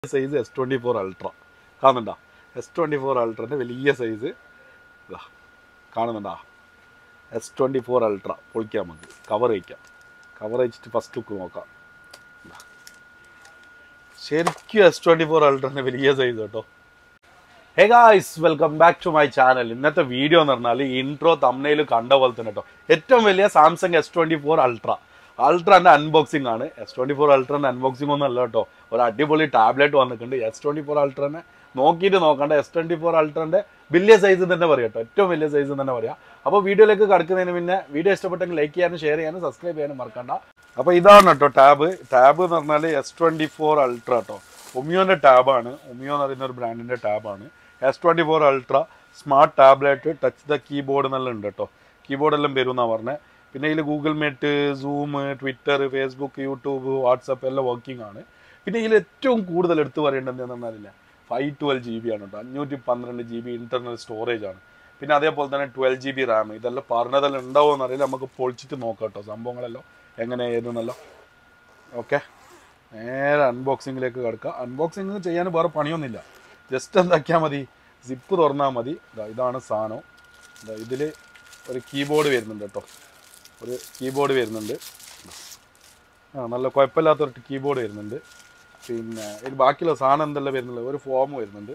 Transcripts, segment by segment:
Size S twenty four ultra കാണുന്നുണ്ടോ S twenty four അൾട്രൻ്റെ വലിയ സൈസ് ഇതാ കാണുന്നുണ്ടോ എസ് ട്വൻറ്റി ഫോർ അൾട്ര പൊളിക്കാം നമുക്ക് കവർ വയ്ക്കാം കവർ വെച്ചിട്ട് ഫസ്റ്റ് ലുക്ക് നോക്കാം ഇതാ. ശരിക്കും എസ് ട്വൻറ്റി ഫോർ അൾട്രൻ്റെ വലിയ സൈസ് കേട്ടോ hey guys welcome back to my channel ഇന്നത്തെ വീഡിയോ എന്ന് പറഞ്ഞാൽ ഇൻട്രോ തമ്മനയിൽ കണ്ട പോലെ തന്നെ കേട്ടോ ഏറ്റവും വലിയ Samsung S twenty four ultra അൾട്രന്റെ അൺബോക്സിംഗ് ആണ് എസ് ട്വൻറ്റി ഫോർ അൾട്രന്റെ അൺബോക്സിംഗ് ഒന്നും അല്ല കേട്ടോ ഒരു അടിപൊളി ടാബ്ലറ്റ് വന്നിട്ടുണ്ട് എസ് ട്വൻറ്റി ഫോർ അൾട്രനെ നോക്കിയിട്ട് നോക്കണ്ട എസ് ട്വൻറ്റി ഫോർ അൾട്രന്റെ വലിയ സൈസ് തന്നെ പറയാം കേട്ടോ ഏറ്റവും വലിയ സൈസ് തന്നെ പറയാം അപ്പോൾ വീഡിയോയിലേക്ക് കടക്കുന്നതിന് മുന്നേ വീഡിയോ ഇഷ്ടപ്പെട്ടെങ്കിൽ ലൈക്ക് ചെയ്യാനും ഷെയർ ചെയ്യാനും സബ്സ്ക്രൈബ് ചെയ്യാനും മറക്കണ്ട അപ്പോൾ ഇതാണ് കേട്ടോ ടാബ് ടാബ് എന്ന് പറഞ്ഞാൽ എസ് ട്വൻറ്റി ഫോർ അൾട്ര കേട്ടോ ഒമിയോന്റെ ടാബാണ് ഒമിയോ എന്ന് പറയുന്ന ഒരു ബ്രാൻഡിന്റെ ടാബാണ് S twenty four ultra smart tablet touch the keyboard എന്നെല്ലാം ഉണ്ട് കേട്ടോ കീബോർഡ് എല്ലാം വരും എന്നാണ് പറഞ്ഞത് പിന്നെ ഇതിൽ Google Meet Zoom Twitter Facebook YouTube WhatsApp എല്ലാം വർക്കിംഗ് ആണ് പിന്നെ ഇതിൽ ഏറ്റവും കൂടുതൽ എടുത്തു പറയേണ്ടത് എന്താണെന്ന് പറഞ്ഞാൽ ഫൈവ് ട്വൽവ് ജി ബി ആണ് കേട്ടോ അഞ്ഞൂറ്റി പന്ത്രണ്ട് ജി ബി ഇന്റർണൽ സ്റ്റോറേജ് ആണ് പിന്നെ അതേപോലെ തന്നെ ട്വൽവ് ജി ബി റാം ഇതെല്ലാം പറഞ്ഞതെല്ലാം ഉണ്ടാവോ എന്നറിയില്ല നമുക്ക് പൊളിച്ചിട്ട് നോക്കാം കേട്ടോ സംഭവങ്ങളെല്ലാം എങ്ങനെ ഏതെന്നല്ലോ ഓക്കെ നേരെ അൺബോക്സിങ്ങിലേക്ക് കിടക്കുക അൺബോക്സിങ് ചെയ്യാൻ വേറെ പണിയൊന്നുമില്ല ജസ്റ്റ് എന്താക്കിയാൽ മതി സിപ്പ് തുറന്നാൽ മതി ദാ ഇതാണ് സാധനം ദാ ഇതിൽ ഒരു കീബോർഡ് വരുന്നുണ്ട് കേട്ടോ ഒരു കീബോർഡ് വരുന്നുണ്ട് ആ നല്ല കുഴപ്പമില്ലാത്തൊരു കീബോർഡ് വരുന്നുണ്ട് പിന്നെ ഇത് ബാക്കിയുള്ള സാധനം എന്തെല്ലാം വരുന്നുള്ളത് ഒരു ഫോം വരുന്നുണ്ട്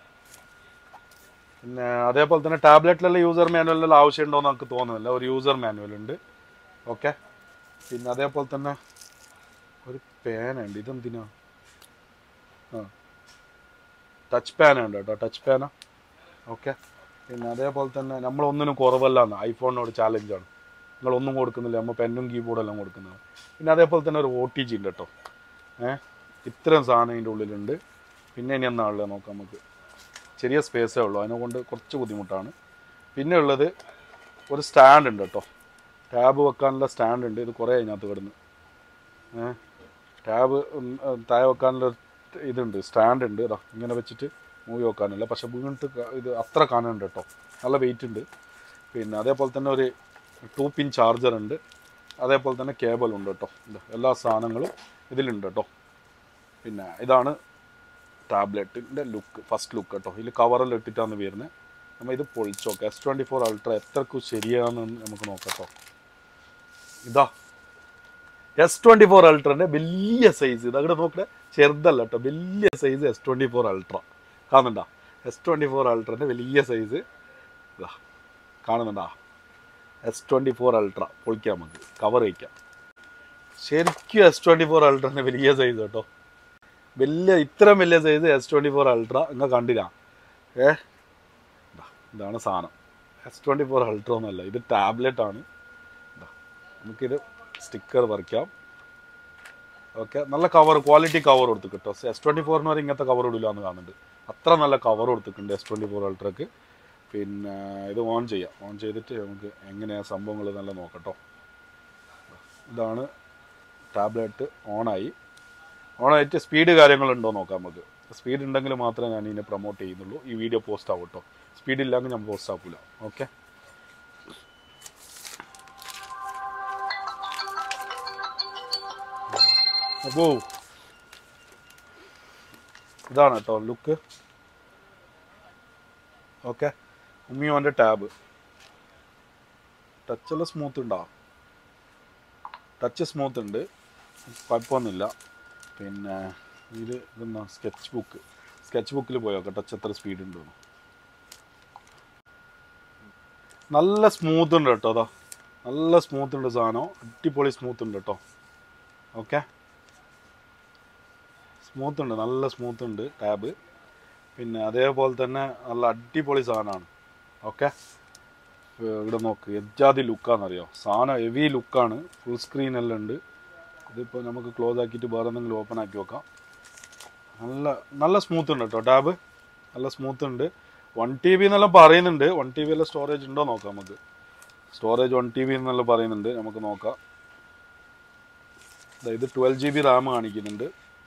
പിന്നെ അതേപോലെ തന്നെ ടാബ്ലറ്റിലുള്ള യൂസർ മാനുവലിലുള്ള ആവശ്യമുണ്ടോ എന്ന് നമുക്ക് തോന്നുന്നില്ല ഒരു യൂസർ മാനുവൽ ഉണ്ട് ഓക്കെ പിന്നെ അതേപോലെ തന്നെ ഒരു പേനുണ്ട് ഇതെന്തിനാ ആ ടച്ച് പാന ഉണ്ട് കേട്ടോ ടച്ച് പാന ഓക്കെ പിന്നെ അതേപോലെ തന്നെ നമ്മളൊന്നിനും കുറവല്ലാന്ന് ഐഫോണിനോട് ചാലഞ്ചാണ് നിങ്ങളൊന്നും കൊടുക്കുന്നില്ല നമ്മൾ പെന്നും കീബോർഡും എല്ലാം കൊടുക്കുന്നത് പിന്നെ അതേപോലെ തന്നെ ഒരു ഒ ടി ജി ഉണ്ട് കേട്ടോ ഏഹ് ഇത്രയും സാധനം ഇതിൻ്റെ ഉള്ളിലുണ്ട് പിന്നെ ഇനി എന്നാണുള്ളത് നോക്കാം നമുക്ക് ചെറിയ സ്പേസേ ഉള്ളൂ അതിനെ കൊണ്ട് കുറച്ച് ബുദ്ധിമുട്ടാണ് പിന്നെ ഉള്ളത് ഒരു സ്റ്റാൻഡ് ഉണ്ട് കേട്ടോ ടാബ് വെക്കാനുള്ള സ്റ്റാൻഡ് ഉണ്ട് ഇത് കുറേ അതിനകത്ത് കിടന്ന് ഏഹ് ടാബ് താഴെ വെക്കാനുള്ള ഒരു ഇതുണ്ട് സ്റ്റാൻഡ് ഉണ്ട് ഇതാ ഇങ്ങനെ വെച്ചിട്ട് മൂവി വെക്കാനില്ല പക്ഷെ വീണിട്ട് ക- ഇത് അത്ര കാണുന്നുണ്ട് കേട്ടോ നല്ല വെയിറ്റ് ഉണ്ട് പിന്നെ അതേപോലെ തന്നെ ഒരു ടു പിൻ ചാർജർ ഉണ്ട് അതേപോലെ തന്നെ കേബിൾ ഉണ്ട് കേട്ടോ ഇത് എല്ലാ സാധനങ്ങളും ഇതിലുണ്ട് കേട്ടോ പിന്നെ ഇതാണ് ടാബ്ലറ്റിൻ്റെ ലുക്ക് ഫസ്റ്റ് ലുക്ക് കേട്ടോ ഇതിൽ കവറെല്ലാം ഇട്ടിട്ടാണ് വരുന്നത് നമ്മൾ ഇത് പൊളിച്ചോക്കെ എസ് ട്വൻറ്റി ഫോർ അൾട്ര എത്രക്കും ശരിയാണെന്ന് നമുക്ക് നോക്കാം കേട്ടോ ഇതാ എസ് ട്വൻറ്റി ഫോർ അൾട്രൻ്റെ വലിയ സൈസ് ഇത് അവിടെ നോക്കണേ ചെറുതല്ല കേട്ടോ വലിയ size S twenty four ultra കാണുന്നുണ്ടോ എസ് ട്വൻറ്റി ഫോർ അൾട്രൻ്റെ വലിയ സൈസ് ഇതാ കാണുന്നുണ്ടോ എസ് ട്വൻറ്റി ഫോർ അൾട്ര പൊളിക്കാം നമുക്ക് കവർ വയ്ക്കാം ശരിക്കും എസ് ട്വൻറ്റി ഫോർ അൾട്രൻ്റെ വലിയ സൈസ് കേട്ടോ വലിയ ഇത്രയും വലിയ size S twenty four ultra നിങ്ങൾ കണ്ടില്ല ഏ ഇതാ, ഇതാണ് സാധനം എസ് ട്വൻറ്റി ഫോർ അൾട്ര ഒന്നല്ല ഇത് ടാബ്ലറ്റ് ആണ് ഇതാ, നമുക്കിത് സ്റ്റിക്കർ പറിക്കാം ഓക്കെ നല്ല കവർ ക്വാളിറ്റി കവർ കൊടുത്തു കേട്ടോ എസ് ട്വൻറ്റി ഫോറിന് വരെ ഇങ്ങനത്തെ കവർ ഇടില്ല എന്ന് കാണുന്നുണ്ട് അത്ര നല്ല കവർ കൊടുത്തിട്ടുണ്ട് എസ് ട്വൻറ്റി ഫോർ അൾട്രക്ക് പിന്നെ ഇത് ഓൺ ചെയ്യാം ഓൺ ചെയ്തിട്ട് നമുക്ക് എങ്ങനെയാണ് സംഭവങ്ങൾ നല്ല നോക്കട്ടോ ഇതാണ് ടാബ്ലറ്റ് ഓണായി ഓണായിട്ട് സ്പീഡ് കാര്യങ്ങളുണ്ടോ നോക്കാം നമുക്ക് സ്പീഡ് ഉണ്ടെങ്കിൽ മാത്രമേ ഞാൻ ഇതിനെ പ്രൊമോട്ട് ചെയ്യുന്നുള്ളൂ ഈ വീഡിയോ പോസ്റ്റ് ആവും കേട്ടോ സ്പീഡ് ഇല്ലെങ്കിൽ ഞാൻ പോസ്റ്റ് ആക്കില്ല ഓക്കെ അപ്പോ ഇതാണ് കേട്ടോ ലുക്ക് ഓക്കെ ഉമ്മിയോൻ്റെ ടാബ് ടച്ചെല്ലാം സ്മൂത്ത് ഉണ്ടോ ടച്ച് സ്മൂത്ത് ഉണ്ട് കുഴപ്പമൊന്നുമില്ല പിന്നെ ഇത് ഇതെന്നാ സ്കെച്ച് ബുക്ക് സ്കെച്ച് ബുക്കിൽ പോയോക്കെ ടച്ച് എത്ര സ്പീഡ് ഉണ്ട് നല്ല സ്മൂത്ത് ഉണ്ട് കേട്ടോ അതാ നല്ല സ്മൂത്ത് ഉണ്ട് സാധനം അടിപൊളി സ്മൂത്ത് ഉണ്ട് കേട്ടോ ഓക്കെ സ്മൂത്ത് ഉണ്ട് നല്ല സ്മൂത്ത് ഉണ്ട് ടാബ് പിന്നെ അതേപോലെ തന്നെ നല്ല അടിപൊളി സാധനമാണ് ഓക്കെ ഇവിടെ നോക്ക് എജാതി ലുക്കാണെന്നറിയോ സാധനം ഹെവി ലുക്കാണ് ഫുൾ സ്ക്രീൻ എല്ലാം ഉണ്ട് ഇതിപ്പോൾ നമുക്ക് ക്ലോസ് ആക്കിയിട്ട് വേറെ എന്തെങ്കിലും ഓപ്പൺ ആക്കി വെക്കാം നല്ല നല്ല സ്മൂത്ത് ഉണ്ട് കേട്ടോ ടാബ് നല്ല സ്മൂത്ത് ഉണ്ട് വൺ ടി ബി എന്നെല്ലാം പറയുന്നുണ്ട് വൺ ടി ബി എല്ലാം സ്റ്റോറേജ് ഉണ്ടോ നോക്കാം നമുക്ക് സ്റ്റോറേജ് വൺ ടി ബി എന്നെല്ലാം പറയുന്നുണ്ട് നമുക്ക് നോക്കാം ദാ ഇത് ട്വൽവ് ജി ബി റാം കാണിക്കുന്നുണ്ട്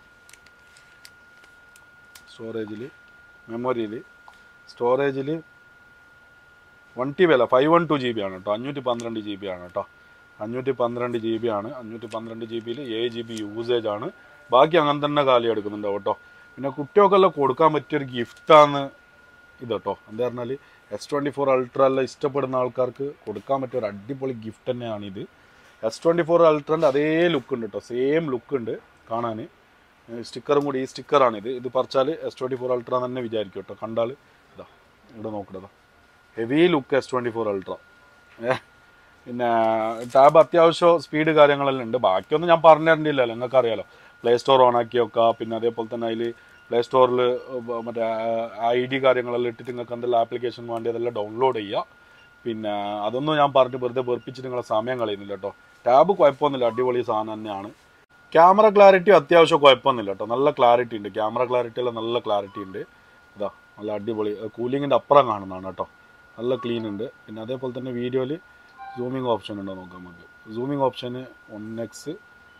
സ്റ്റോറേജിൽ മെമ്മറിയിൽ സ്റ്റോറേജിൽ വൺ ടി ബി അല്ല five one two G B ആണ് കേട്ടോ അഞ്ഞൂറ്റി പന്ത്രണ്ട് ജി ബി ആണ് കേട്ടോ അഞ്ഞൂറ്റി പന്ത്രണ്ട് ജി ബി ആണ് അഞ്ഞൂറ്റി പന്ത്രണ്ട് ജി ബിയിൽ ഏഴ് ജി ബി യൂസേജ് ആണ് ബാക്കി അങ്ങനെ തന്നെ കാലി എടുക്കുന്നുണ്ട് കേട്ടോ പിന്നെ കുട്ടികൾക്കെല്ലാം കൊടുക്കാൻ പറ്റിയൊരു ഗിഫ്റ്റാണ് ഇത് കേട്ടോ എന്താ പറഞ്ഞാൽ എസ് ട്വൻറ്റി ഫോർ അൾട്ര എല്ലാം ഇഷ്ടപ്പെടുന്ന ആൾക്കാർക്ക് കൊടുക്കാൻ പറ്റിയ ഒരു അടിപൊളി ഗിഫ്റ്റ് തന്നെയാണ് ഇത് എസ് ട്വൻറ്റി ഫോർ അൾട്രൻ്റെ അതേ ലുക്ക് ഉണ്ട് കേട്ടോ സെയിം ലുക്ക് ഉണ്ട് കാണാൻ സ്റ്റിക്കറും കൂടി ഈ സ്റ്റിക്കറാണ് ഇത് ഇത് പറിച്ചാൽ എസ് ട്വൻറ്റി ഫോർ അൾട്ര തന്നെ വിചാരിക്കും കേട്ടോ കണ്ടാൽ ഇതാ ഇവിടെ നോക്കണതാ heavy look S twenty four ultra പിന്നെ ടാബ് അത്യാവശ്യം സ്പീഡ് കാര്യങ്ങളെല്ലാം ഉണ്ട് ബാക്കിയൊന്നും ഞാൻ പറഞ്ഞു തരേണ്ടില്ലല്ലോ നിങ്ങൾക്ക് അറിയാലോ പ്ലേ സ്റ്റോർ ഓൺ ആക്കി വെക്കുക പിന്നെ അതേപോലെ തന്നെ അതിൽ പ്ലേ സ്റ്റോറിൽ മറ്റേ ഐ ഡി കാര്യങ്ങളെല്ലാം ഇട്ടിട്ട് നിങ്ങൾക്ക് എന്തെല്ലാം ആപ്ലിക്കേഷൻ വേണ്ടി അതെല്ലാം ഡൗൺലോഡ് ചെയ്യുക പിന്നെ അതൊന്നും ഞാൻ പറഞ്ഞ് വെറുതെ വെറുപ്പിച്ചിട്ട് നിങ്ങളെ സമയം കളയുന്നില്ല കേട്ടോ ടാബ് കുഴപ്പമൊന്നുമില്ല അടിപൊളി സാധനം തന്നെയാണ് ക്യാമറ ക്ലാരിറ്റി അത്യാവശ്യം കുഴപ്പമൊന്നുമില്ല കേട്ടോ നല്ല ക്ലാരിറ്റി ഉണ്ട് ക്യാമറ ക്ലാരിറ്റി എല്ലാം നല്ല ക്ലാരിറ്റി ഉണ്ട് ഇതാ നല്ല അടിപൊളി കൂളിങ്ങിൻ്റെ അപ്പുറം കാണുന്നതാണ് കേട്ടോ നല്ല ക്ലീൻ ഉണ്ട് പിന്നെ അതേപോലെ തന്നെ വീഡിയോയിൽ സൂമിങ് ഓപ്ഷൻ ഉണ്ടോ നോക്കാം നമുക്ക് സൂമിങ് ഓപ്ഷന് വൺ എക്സ്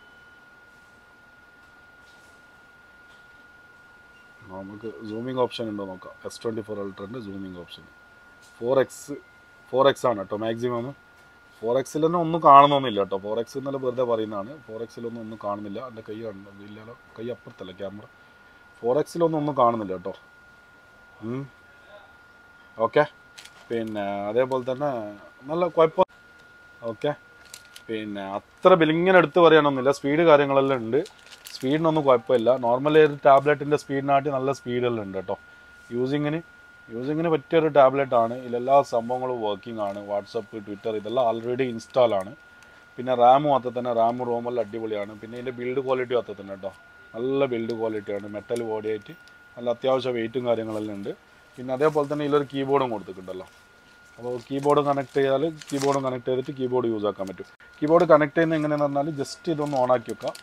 നമുക്ക് സൂമിങ് ഓപ്ഷൻ ഉണ്ടോ നോക്കാം എസ് ട്വൻറ്റി ഫോർ അൾട്രൻ്റെ zooming option four X four X ആണ് കേട്ടോ മാക്സിമം ഫോർ എക്സിൽ തന്നെ ഒന്നും കാണുന്നൊന്നുമില്ല കേട്ടോ ഫോർ എക്സ് എന്നല്ല വെറുതെ പറയുന്നതാണ് ഫോർ എക്സിലൊന്നും ഒന്നും കാണുന്നില്ല എൻ്റെ കൈ കാണുന്നില്ല ഇല്ലല്ലോ കൈ അപ്പുറത്തല്ല ക്യാമറ ഫോർ എക്സിലൊന്നും ഒന്നും കാണുന്നില്ല കേട്ടോ ഓക്കെ പിന്നെ അതേപോലെ തന്നെ നല്ല കുഴപ്പം ഓക്കെ പിന്നെ അത്ര ബിലിങ്ങനെ എടുത്ത് പറയാനൊന്നുമില്ല സ്പീഡ് കാര്യങ്ങളെല്ലാം ഉണ്ട് സ്പീഡിനൊന്നും കുഴപ്പമില്ല നോർമലി ഒരു ടാബ്ലറ്റിൻ്റെ സ്പീഡിനാട്ടി നല്ല സ്പീഡെല്ലാം ഉണ്ട് കേട്ടോ യൂസിങ്ങിന് യൂസിങ്ങിന് പറ്റിയൊരു ടാബ്ലറ്റ് ആണ് ഇതിലെല്ലാ സംഭവങ്ങളും വർക്കിംഗ് ആണ് വാട്സപ്പ് ട്വിറ്റർ ഇതെല്ലാം ആൾറെഡി ഇൻസ്റ്റാൾ ആണ് പിന്നെ റാമും അത്ര തന്നെ റാമും റോമെല്ലാം അടിപൊളിയാണ് പിന്നെ ഇതിൻ്റെ ബിൽഡ് ക്വാളിറ്റി അത്ര തന്നെ കേട്ടോ നല്ല ബിൽഡ് ക്വാളിറ്റിയാണ് മെറ്റൽ ബോഡി ആയിട്ട് നല്ല അത്യാവശ്യം വെയിറ്റും കാര്യങ്ങളെല്ലാം ഉണ്ട് പിന്നെ അതേപോലെ തന്നെ ഇതിലൊരു കീബോർഡും കൊടുത്തിട്ടുണ്ടല്ലോ അപ്പോൾ കീബോർഡ് കണക്ട് ചെയ്താൽ കീബോർഡും കണക്ട് ചെയ്തിട്ട് കീബോർഡ് യൂസ് ആക്കാൻ പറ്റും കീബോർഡ് കണക്ട് ചെയ്യുന്നത് എങ്ങനെയാണെന്ന് പറഞ്ഞാൽ ജസ്റ്റ് ഇതൊന്ന് ഓണാക്കി വെക്കുക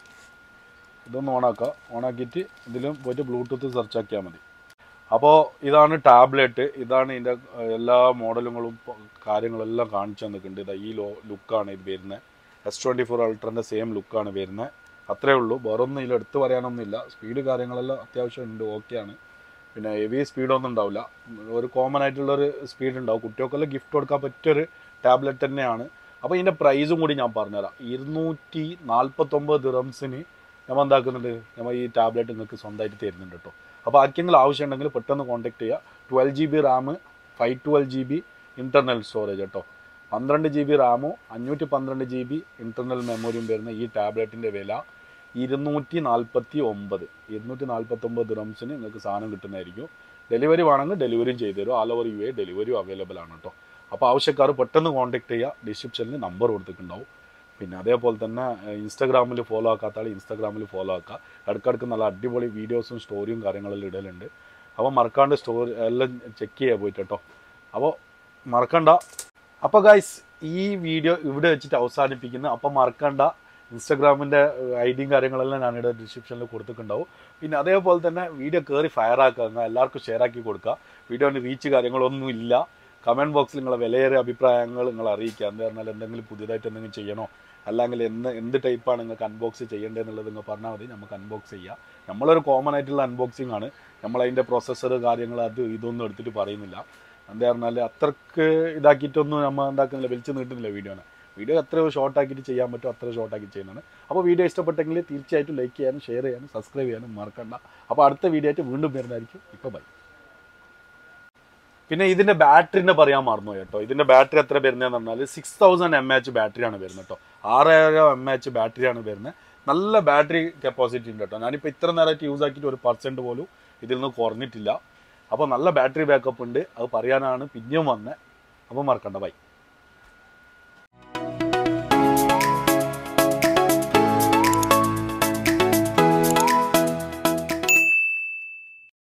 ഇതൊന്ന് ഓണാക്കുക ഓണാക്കിയിട്ട് ഇതിലും പോയിട്ട് ബ്ലൂടൂത്ത് സെർച്ച് ആക്കിയാൽ മതി അപ്പോൾ ഇതാണ് ടാബ്ലറ്റ് ഇതാണ് ഇതിൻ്റെ എല്ലാ മോഡലുകളും പ- കാര്യങ്ങളെല്ലാം കാണിച്ചു തന്നിട്ടുണ്ട് ഇതാ ഈ ലോ ലുക്കാണ് ഇത് വരുന്നത് എസ് ട്വൻറ്റി ഫോർ അൾട്രൻ്റെ സെയിം ലുക്കാണ് വരുന്നത് അത്രേ ഉള്ളൂ വേറൊന്നും ഇതിൽ എടുത്ത് പറയാനൊന്നുമില്ല സ്പീഡ് കാര്യങ്ങളെല്ലാം അത്യാവശ്യം ഉണ്ട് ഓക്കെയാണ് പിന്നെ ഹെവി സ്പീഡൊന്നും ഉണ്ടാവില്ല ഒരു കോമൺ ആയിട്ടുള്ളൊരു സ്പീഡ് ഉണ്ടാവും കുട്ടികൾക്കെല്ലാം ഗിഫ്റ്റ് കൊടുക്കാൻ പറ്റിയൊരു ടാബ്ലറ്റ് തന്നെയാണ് അപ്പോൾ ഇതിൻ്റെ പ്രൈസും കൂടി ഞാൻ പറഞ്ഞുതരാം ഇരുന്നൂറ്റി നാൽപ്പത്തൊമ്പത് ദിറംസിന് നമ്മൾ എന്താക്കുന്നുണ്ട് നമ്മൾ ഈ ടാബ്ലറ്റ് നിങ്ങൾക്ക് സ്വന്തമായിട്ട് തരുന്നുണ്ട് കേട്ടോ അപ്പോൾ ആർക്കെങ്കിലും ആവശ്യമുണ്ടെങ്കിൽ പെട്ടെന്ന് കോൺടാക്ട് ചെയ്യുക twelve G B RAM five twelve G B internal storage കേട്ടോ പന്ത്രണ്ട് ജി ബി റാമും അഞ്ഞൂറ്റി പന്ത്രണ്ട് ജി ബി ഇൻറ്റർണൽ മെമ്മറിയും വരുന്ന ഈ ടാബ്ലറ്റിൻ്റെ വില ഇരുന്നൂറ്റി നാൽപ്പത്തി ഒമ്പത് ഇരുന്നൂറ്റി നാൽപ്പത്തൊമ്പത് ദിറംസിന് നിങ്ങൾക്ക് സാധനം കിട്ടുന്നതായിരിക്കും ഡെലിവറി വേണമെങ്കിൽ ഡെലിവറിയും ചെയ്തു തരും ആൾ ഓവർ യു എ ഡെലിവറിയും അവൈലബിൾ ആണ് കേട്ടോ അപ്പോൾ ആവശ്യക്കാർ പെട്ടെന്ന് കോൺടാക്ട് ചെയ്യുക ഡിസ്ക്രിപ്ഷനിൽ നമ്പർ കൊടുത്തിട്ടുണ്ടാവും പിന്നെ അതേപോലെ തന്നെ ഇൻസ്റ്റാഗ്രാമിൽ ഫോളോ ആക്കാത്ത ആൾ ഇൻസ്റ്റാഗ്രാമിൽ ഫോളോ ആക്കുക ഇടയ്ക്കിടയ്ക്ക് നല്ല അടിപൊളി വീഡിയോസും സ്റ്റോറിയും കാര്യങ്ങളെല്ലാം ഇടലുണ്ട് അപ്പോൾ മറക്കാണ്ട് സ്റ്റോറി എല്ലാം ചെക്ക് ചെയ്യാൻ പോയിട്ട് കേട്ടോ അപ്പോൾ മറക്കണ്ട അപ്പോൾ ഗൈസ് ഈ വീഡിയോ ഇവിടെ വെച്ചിട്ട് അവസാനിപ്പിക്കുന്നു അപ്പോൾ മറക്കണ്ട ഇൻസ്റ്റാഗ്രാമിൻ്റെ ഐ ഡിയും കാര്യങ്ങളെല്ലാം ഞാനിവിടെ ഡിസ്ക്രിപ്ഷനിൽ കൊടുത്തിട്ടുണ്ടാവും പിന്നെ അതേപോലെ തന്നെ വീഡിയോ കയറി ഫയർ ആക്കുക എല്ലാവർക്കും ഷെയർ ആക്കി കൊടുക്കുക വീഡിയോൻ്റെ റീച്ച് കാര്യങ്ങളൊന്നും ഇല്ല കമൻറ്റ് ബോക്സിൽ നിങ്ങളെ വിലയേറിയ അഭിപ്രായങ്ങൾ നിങ്ങൾ അറിയിക്കുക എന്താ പറഞ്ഞാൽ എന്തെങ്കിലും പുതിയതായിട്ട് എന്തെങ്കിലും ചെയ്യണോ അല്ലെങ്കിൽ എന്ത് എന്ത് ടൈപ്പാണ് നിങ്ങൾക്ക് അൺബോക്സ് ചെയ്യേണ്ടതെന്നുള്ളത് നിങ്ങൾ പറഞ്ഞാൽ മതി നമുക്ക് അൺബോക്സ് ചെയ്യാം നമ്മളൊരു കോമൺ ആയിട്ടുള്ള അൺബോക്സിംഗ് ആണ് നമ്മൾ അതിൻ്റെ പ്രോസസ്സർ കാര്യങ്ങൾ അത് ഇതൊന്നും എടുത്തിട്ട് പറയുന്നില്ല എന്താ പറഞ്ഞാൽ അത്രക്ക് ഇതാക്കിയിട്ടൊന്നും നമ്മൾ എന്താക്കുന്നില്ല വലിച്ചു നീട്ടുന്നില്ല വീഡിയോനെ വീഡിയോ എത്ര ഷോർട്ട് ആക്കിയിട്ട് ചെയ്യാൻ പറ്റുമോ അത്ര ഷോർട്ട് ആക്കി ചെയ്യുന്നതാണ് അപ്പോൾ വീഡിയോ ഇഷ്ടപ്പെട്ടെങ്കിൽ തീർച്ചയായിട്ടും ലൈക്ക് ചെയ്യാനും ഷെയർ ചെയ്യാനും സബ്സ്ക്രൈബ് ചെയ്യാനും മറക്കണ്ട അപ്പോൾ അടുത്ത വീഡിയോ ആയിട്ട് വീണ്ടും വരുന്നതായിരിക്കും ഇപ്പോൾ ബൈ പിന്നെ ഇതിന്റെ ബാറ്ററിന്റെ പറയാൻ മറന്നു കേട്ടോ ഇതിന്റെ ബാറ്ററി എത്ര വരുന്നതെന്ന് പറഞ്ഞാൽ സിക്സ് തൗസൻഡ് എം എച്ച് ബാറ്ററിയാണ് വരുന്നത് കേട്ടോ ആറായിരം എം എച്ച് ബാറ്ററിയാണ് വരുന്നത് നല്ല ബാറ്ററി കപ്പാസിറ്റി ഉണ്ട് കേട്ടോ ഞാനിപ്പോൾ ഇത്ര നേരമായിട്ട് യൂസ് ആക്കിയിട്ട് ഒരു പെർസെൻറ്റ് പോലും ഇതിൽ നിന്ന് കുറഞ്ഞിട്ടില്ല അപ്പോൾ നല്ല ബാറ്ററി ബാക്കപ്പ് ഉണ്ട് അത് പറയാനാണ് പിന്നെയും വന്നത് അപ്പോൾ മറക്കണ്ട ബൈ